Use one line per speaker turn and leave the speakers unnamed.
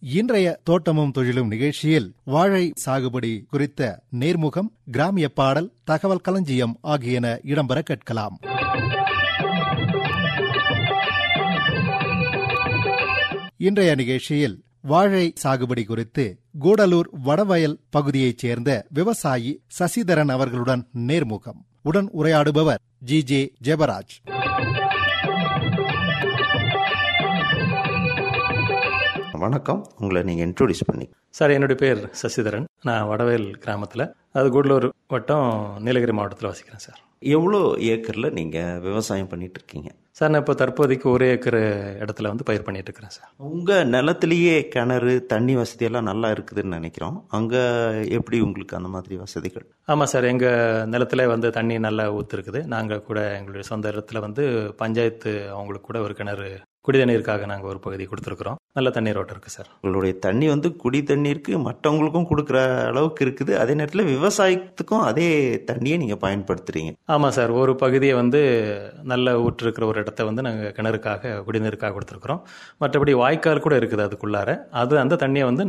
இன்றைய தோட்டமும் தொழிலும் நிகழ்ச்சியில் வாழை சாகுபடி குறித்த நேர்முகம் கிராமிய பாடல் தகவல் களஞ்சியம் ஆகியன இடம்பெற கேட்கலாம் இன்றைய நிகழ்ச்சியில் வாழை சாகுபடி குறித்து கூடலூர் வடவயல் பகுதியைச் சேர்ந்த விவசாயி சசிதரன் அவர்களுடன் நேர்முகம் உடன் உரையாடுபவர் ஜி ஜே ஜெபராஜ்
வணக்கம் உங்களை நீங்கள் இன்ட்ரோடியூஸ் பண்ணி
சார் என்னுடைய பேர் சசிதரன் நான் வடவேல் கிராமத்தில் அது கூடலூர் வட்டம் நீலகிரி மாவட்டத்தில் வசிக்கிறேன் சார்
எவ்வளோ ஏக்கரில் நீங்கள் விவசாயம் பண்ணிட்டு இருக்கீங்க
சார் நான் இப்போ தற்போதைக்கு ஒரு ஏக்கர் இடத்துல வந்து பயிர் பண்ணிட்டு இருக்கிறேன் சார்
உங்கள் நிலத்திலேயே கிணறு தண்ணி வசதியெல்லாம் நல்லா இருக்குதுன்னு நினைக்கிறோம் அங்கே எப்படி உங்களுக்கு அந்த மாதிரி வசதிகள்
ஆமாம் சார் எங்கள் நிலத்துல வந்து தண்ணி நல்லா ஊற்றுருக்குது நாங்கள் கூட எங்களுடைய சொந்த இடத்துல வந்து பஞ்சாயத்து அவங்களுக்கு கூட ஒரு கிணறு குடி தண்ணீருக்காக நாங்கள் ஒரு பகுதி கொடுத்துருக்குறோம் நல்ல தண்ணீர் ஓட்டம் இருக்குது சார்
உங்களுடைய தண்ணி வந்து குடி தண்ணீருக்கு மற்றவங்களுக்கும் கொடுக்குற அளவுக்கு இருக்குது அதே நேரத்தில் விவசாயத்துக்கும் அதே தண்ணியை நீங்கள் பயன்படுத்துறீங்க
ஆமாம் சார் ஒரு பகுதியை வந்து நல்ல ஊற்று இருக்கிற ஒரு இடத்த வந்து நாங்கள் கிணறுக்காக குடிநீருக்காக கொடுத்துருக்குறோம் மற்றபடி வாய்க்கால் கூட இருக்குது அதுக்குள்ளார அது அந்த தண்ணியை வந்து